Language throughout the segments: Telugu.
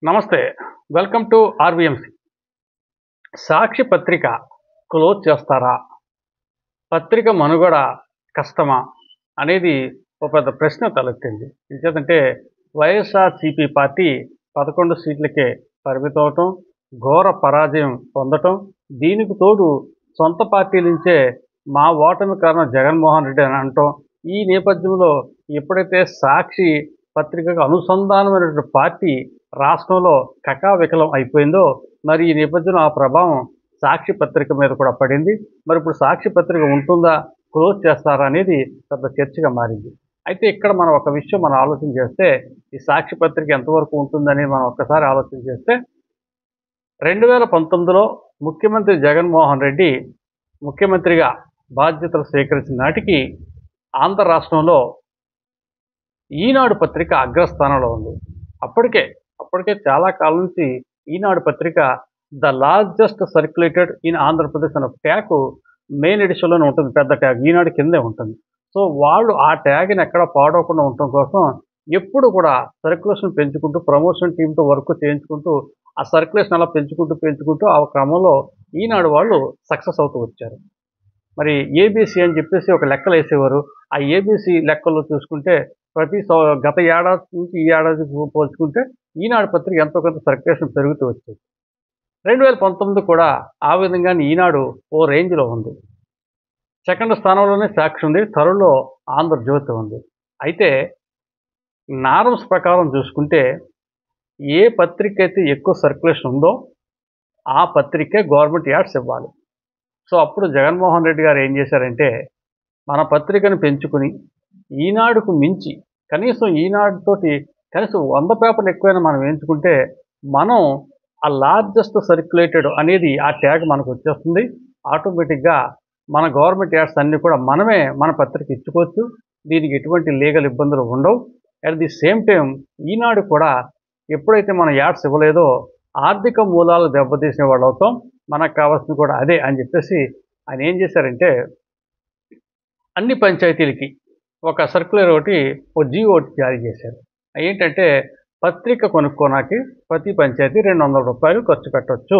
నమస్తే వెల్కమ్ టు ఆర్బిఎంసి సాక్షి పత్రిక క్లోజ్ చేస్తారా పత్రిక మనుగడ కష్టమా అనేది ఒక పెద్ద ప్రశ్న తలెత్తింది ఎందుకంటే వైఎస్ఆర్సీపీ పార్టీ పదకొండు సీట్లకే పరిమితం అవటం ఘోర పరాజయం పొందటం దీనికి తోడు సొంత పార్టీ నుంచే మా ఓటమి కారణం జగన్మోహన్ రెడ్డి అని అనటం ఈ నేపథ్యంలో ఎప్పుడైతే సాక్షి పత్రికకు అనుసంధానమైనటువంటి పార్టీ రాష్ట్రంలో కకావికలం అయిపోయిందో మరి ఈ నేపథ్యంలో ఆ ప్రభావం సాక్షి పత్రిక మీద కూడా పడింది మరి ఇప్పుడు సాక్షి పత్రిక ఉంటుందా క్లోజ్ చేస్తారా అనేది పెద్ద చర్చగా మారింది అయితే ఇక్కడ మనం ఒక విషయం మనం ఆలోచన చేస్తే ఈ సాక్షి పత్రిక ఎంతవరకు ఉంటుందని మనం ఒక్కసారి ఆలోచన చేస్తే రెండు వేల పంతొమ్మిదిలో ముఖ్యమంత్రి జగన్మోహన్ రెడ్డి ముఖ్యమంత్రిగా బాధ్యతలు స్వీకరించిన నాటికి ఆంధ్ర రాష్ట్రంలో ఈనాడు పత్రిక అగ్రస్థానంలో ఉంది అప్పటికే అప్పటికే చాలా కాలం నుంచి ఈనాడు పత్రిక the largest circulated in Andhra Pradesh అనే ట్యాగ్ మెయిన్ ఎడిషన్లోనే ఉంటుంది పెద్ద ట్యాగ్ ఈనాడు కిందే ఉంటుంది సో వాళ్ళు ఆ ట్యాగ్ని ఎక్కడ పాడవకుండా ఉండటం కోసం ఎప్పుడు కూడా సర్క్యులేషన్ పెంచుకుంటూ ప్రమోషన్ టీంతో వర్క్ చేయించుకుంటూ ఆ సర్క్యులేషన్ అలా పెంచుకుంటూ పెంచుకుంటూ ఆ క్రమంలో ఈనాడు వాళ్ళు సక్సెస్ అవుతూ వచ్చారు మరి ఏబీసీ అని చెప్పేసి ఒక లెక్కలు వేసేవారు ఆ ఏబీసీ లెక్కల్లో చూసుకుంటే ప్రతి సం- గత ఏడాది నుంచి ఈ ఏడాది పోల్చుకుంటే ఈనాడు పత్రిక ఎంతో కొంత సర్క్యులేషన్ పెరుగుతూ వచ్చింది రెండు వేల పంతొమ్మిది కూడా ఆ విధంగానే ఈనాడు ఓ రేంజ్లో ఉంది సెకండ్ స్థానంలోనే సాక్షి ఉంది థర్డ్లో ఆంధ్రజ్యోతి ఉంది అయితే నారమ్స్ ప్రకారం చూసుకుంటే ఏ పత్రిక అయితే ఎక్కువ సర్క్యులేషన్ ఉందో ఆ పత్రికే గవర్నమెంట్ యాడ్స్ ఇవ్వాలి సో అప్పుడు జగన్మోహన్ రెడ్డి గారు ఏం చేశారంటే మన పత్రికను పెంచుకుని ఈనాడుకు మించి కనీసం ఈనాడుతోటి కనీసం వంద పేపర్లు ఎక్కువైనా మనం ఎంచుకుంటే మనం ఆ లార్జెస్ట్ సర్క్యులేటెడ్ అనేది ఆ ట్యాగ్ మనకు వచ్చేస్తుంది ఆటోమేటిక్గా మన గవర్నమెంట్ యాడ్స్ అన్నీ కూడా మనమే మన పత్రిక ఇచ్చుకోవచ్చు దీనికి ఎటువంటి లీగల్ ఇబ్బందులు ఉండవు at the same time Eenadu కూడా ఎప్పుడైతే మన యాడ్స్ ఇవ్వలేదో ఆర్థిక మూలాలు దెబ్బతీసిన వాళ్ళు అవుతాం మనకు కావాల్సింది కూడా అదే అని చెప్పేసి ఆయన ఏం చేశారంటే అన్ని పంచాయతీలకి ఒక సర్క్యులర్ ఒకటి ఒక జియో ఒకటి జారీ చేశారు ఏంటంటే పత్రిక కొనుక్కోనాకి ప్రతి పంచాయతీ రెండు వందల రూపాయలు ఖర్చు పెట్టవచ్చు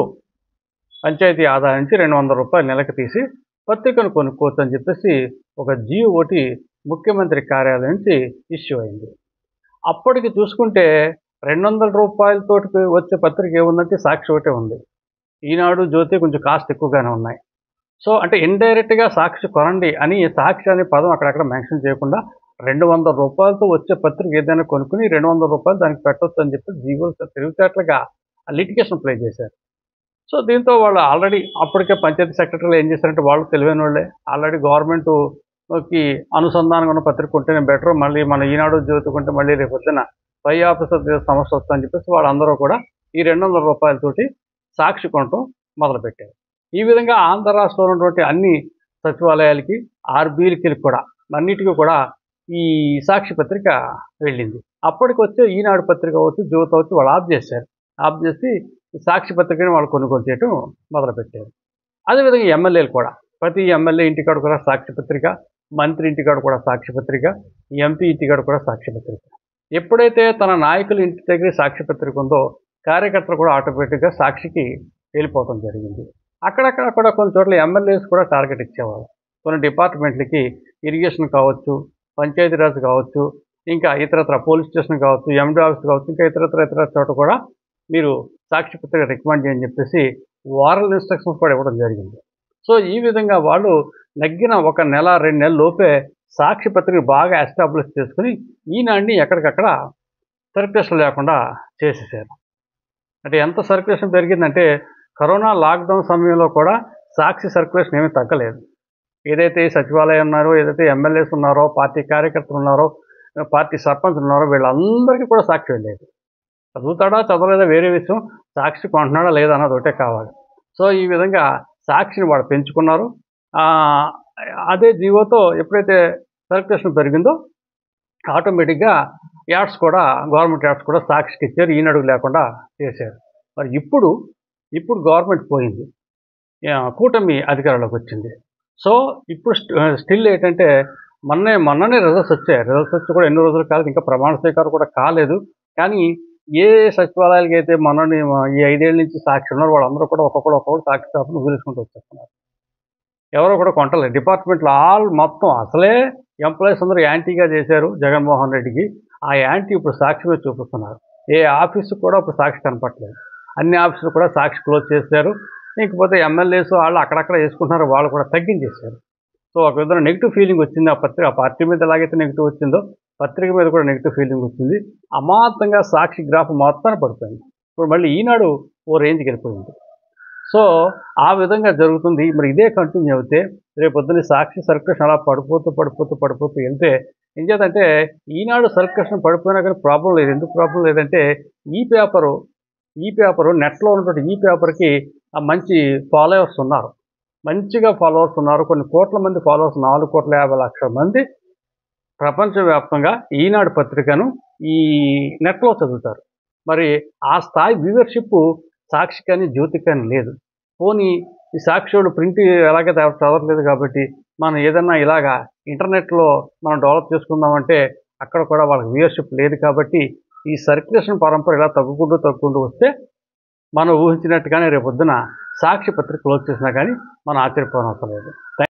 పంచాయతీ ఆదాయం నుంచి రెండు వందల రూపాయలు నెలకు తీసి పత్రికను కొనుక్కోవచ్చు అని చెప్పేసి ఒక జియో ఒకటి ముఖ్యమంత్రి కార్యాలయం నుంచి ఇష్యూ అయింది అప్పటికి చూసుకుంటే రెండు వందల రూపాయలతోటి వచ్చే పత్రిక ఏముందంటే సాక్షి ఒకటే ఉంది ఈనాడు జ్యోతి కొంచెం కాస్ట్ ఎక్కువగానే ఉన్నాయి సో అంటే ఇండైరెక్ట్గా సాక్షి కొనండి అని సాక్షి అనే పదం అక్కడక్కడ మెన్షన్ చేయకుండా రెండు వందల రూపాయలతో వచ్చే పత్రిక ఏదైనా కొనుక్కుని రెండు వందల రూపాయలు దానికి పెట్టొచ్చు అని చెప్పి జీవోలు తెలివితేటలుగా లిటిగేషన్ ప్లే చేశారు సో దీంతో వాళ్ళు ఆల్రెడీ అప్పటికే పంచాయతీ సెక్రటరీలు ఏం చేశారంటే వాళ్ళు తెలివైన వాళ్ళే ఆల్రెడీ గవర్నమెంట్కి అనుసంధానంగా ఉన్న పత్రిక ఉంటేనే బెటర్ మళ్ళీ మన ఈనాడు జ్యోతి కొంటే మళ్ళీ రేపు పొద్దున పై ఆఫీసర్ దగ్గర సమస్య వస్తుందని చెప్పేసి వాళ్ళందరూ కూడా ఈ రెండు వందల రూపాయలతోటి సాక్షి కొనటం మొదలుపెట్టారు ఈ విధంగా ఆంధ్ర రాష్ట్రంలో ఉన్నటువంటి అన్ని సచివాలయాలకి ఆర్బీలకి కూడా అన్నిటికీ కూడా ఈ సాక్షి పత్రిక వెళ్ళింది అప్పటికి వచ్చే ఈనాడు పత్రిక అవచ్చు జ్యోతి అవచ్చు వాళ్ళు ఆఫ్ చేశారు ఆఫ్ చేసి ఈ సాక్షి పత్రికని వాళ్ళు కొనుగోలు చేయటం మొదలుపెట్టారు అదేవిధంగా ఎమ్మెల్యేలు కూడా ప్రతి ఎమ్మెల్యే ఇంటికాడ కూడా సాక్షి పత్రిక మంత్రి ఇంటికాడ కూడా సాక్షి పత్రిక ఎంపీ ఇంటికాడ కూడా సాక్షి పత్రిక ఎప్పుడైతే తన నాయకుల ఇంటి దగ్గర సాక్షి పత్రిక ఉందో కార్యకర్తలు కూడా ఆటోమేటిక్గా సాక్షికి వెళ్ళిపోవడం జరిగింది అక్కడక్కడ కూడా కొన్ని చోట్ల ఎమ్మెల్యేస్ కూడా టార్గెట్ ఇచ్చేవాళ్ళు కొన్ని డిపార్ట్మెంట్లకి ఇరిగేషన్ కావచ్చు పంచాయతీరాజ్ కావచ్చు ఇంకా ఇతరత్ర పోలీస్ స్టేషన్ కావచ్చు ఎండి ఆఫీస్ కావచ్చు ఇంకా ఇతరత్ర ఇతర చోట కూడా మీరు సాక్షి పత్రిక రికమెండ్ చేయని చెప్పేసి వారల్ ఇన్స్ట్రక్షన్స్ కూడా ఇవ్వడం జరిగింది సో ఈ విధంగా వాళ్ళు నగ్గిన ఒక నెల రెండు నెలల లోపే సాక్షి పత్రిక బాగా ఎస్టాబ్లిష్ చేసుకుని ఈనాడిని ఎక్కడికక్కడ సర్క్యులేషన్ లేకుండా చేసేసారు అంటే ఎంత సర్క్యులేషన్ పెరిగిందంటే కరోనా లాక్డౌన్ సమయంలో కూడా సాక్షి సర్క్యులేషన్ ఏమీ తగ్గలేదు ఏదైతే ఈ సచివాలయం ఉన్నారో ఏదైతే ఎమ్మెల్యేస్ ఉన్నారో పార్టీ కార్యకర్తలు ఉన్నారో పార్టీ సర్పంచ్ ఉన్నారో వీళ్ళందరికీ కూడా సాక్షి వెళ్ళేది చదువుతాడా చదవలేదా వేరే విషయం సాక్షి కొంటున్నాడా లేదా అన్నది ఒకటే కావాలి సో ఈ విధంగా సాక్షిని వాళ్ళు పెంచుకున్నారు ఆ, అదే జీవోతో ఎప్పుడైతే సర్క్యులేషన్ పెరిగిందో ఆటోమేటిక్గా యాడ్స్ కూడా గవర్నమెంట్ యాడ్స్ కూడా సాక్షికి ఇచ్చారు ఈనాడుగు లేకుండా చేశారు మరి ఇప్పుడు ఇప్పుడు గవర్నమెంట్ పోయింది ఆ, కూటమి అధికారంలోకి వచ్చింది సో ఇప్పుడు స్టిల్ ఏంటంటే మొన్నే మొన్ననే రిజల్ట్స్ వచ్చాయి రిజల్ట్స్ వచ్చి కూడా ఎన్ని రోజులు కాలేదు ఇంకా ప్రమాణ స్వీకారం కూడా కాలేదు కానీ ఏ సచివాలయాలకి అయితే మనని ఈ ఐదేళ్ళ నుంచి సాక్షి ఉన్నారు వాళ్ళందరూ కూడా ఒక్కొక్కడు ఒక్కొక్కడు సాక్షి షాపును వదిలేసుకుంటూ వచ్చేస్తున్నారు ఎవరో కూడా కొంటలేదు డిపార్ట్మెంట్లో ఆల్ మొత్తం అసలే ఎంప్లాయీస్ అందరూ యాంటీగా చేశారు జగన్మోహన్ రెడ్డికి ఆ యాంటీ ఇప్పుడు సాక్షి మీద చూపిస్తున్నారు ఏ ఆఫీసు కూడా ఇప్పుడు సాక్షి కనపట్లేదు అన్ని ఆఫీసులు కూడా సాక్షి క్లోజ్ చేశారు ఇంకపోతే ఎమ్మెల్యేస్ వాళ్ళు అక్కడక్కడ వేసుకుంటున్నారు వాళ్ళు కూడా తగ్గించేశారు సో ఒక విధంగా నెగిటివ్ ఫీలింగ్ వచ్చింది ఆ పత్రిక ఆ పార్టీ మీద ఎలాగైతే నెగిటివ్ వచ్చిందో పత్రిక మీద కూడా నెగిటివ్ ఫీలింగ్ వచ్చింది అమాంతంగా సాక్షి గ్రాఫ్ మొత్తాన్ని పడిపోయింది ఇప్పుడు మళ్ళీ ఈనాడు ఓ రేంజ్కి వెళ్ళిపోయింది సో ఆ విధంగా జరుగుతుంది మరి ఇదే కంటిన్యూ అవుతే రేపు పొద్దున్న సాక్షి సర్క్యులేషన్ అలా పడిపోతూ పడిపోతూ పడిపోతూ వెళ్తే ఏం చేద్దంటే ఈనాడు సర్క్యులేషన్ పడిపోయినా కానీ ప్రాబ్లం లేదు ఎందుకు ప్రాబ్లం లేదంటే ఈ పేపరు ఈ పేపరు నెట్లో ఉన్నటువంటి ఈ పేపర్కి ఆ మంచి ఫాలోవర్స్ ఉన్నారు మంచిగా ఫాలోవర్స్ ఉన్నారు కొన్ని కోట్ల మంది ఫాలోవర్స్ నాలుగు కోట్ల యాభై లక్షల మంది ప్రపంచవ్యాప్తంగా ఈనాడు పత్రికను ఈ నెట్లో చదువుతారు మరి ఆ స్థాయి వ్యూవర్షిప్ సాక్షి కానీ జ్యోతి కానీ లేదు పోనీ ఈ సాక్షివాడు ప్రింట్ ఎలాగైతే ఎవరు చదవట్లేదు కాబట్టి మనం ఏదన్నా ఇలాగా ఇంటర్నెట్లో మనం డెవలప్ చేసుకుందామంటే అక్కడ కూడా వాళ్ళకి వ్యూవర్షిప్ లేదు కాబట్టి ఈ సర్క్యులేషన్ పరంపర ఇలా తగ్గుకుంటూ తగ్గుకుంటూ వస్తే మనం ఊహించినట్టుగానే రేపొద్దున సాక్షి పత్రిక క్లోజ్ చేసినా కానీ మనం ఆశ్చర్యపోవడం అవసరం లేదు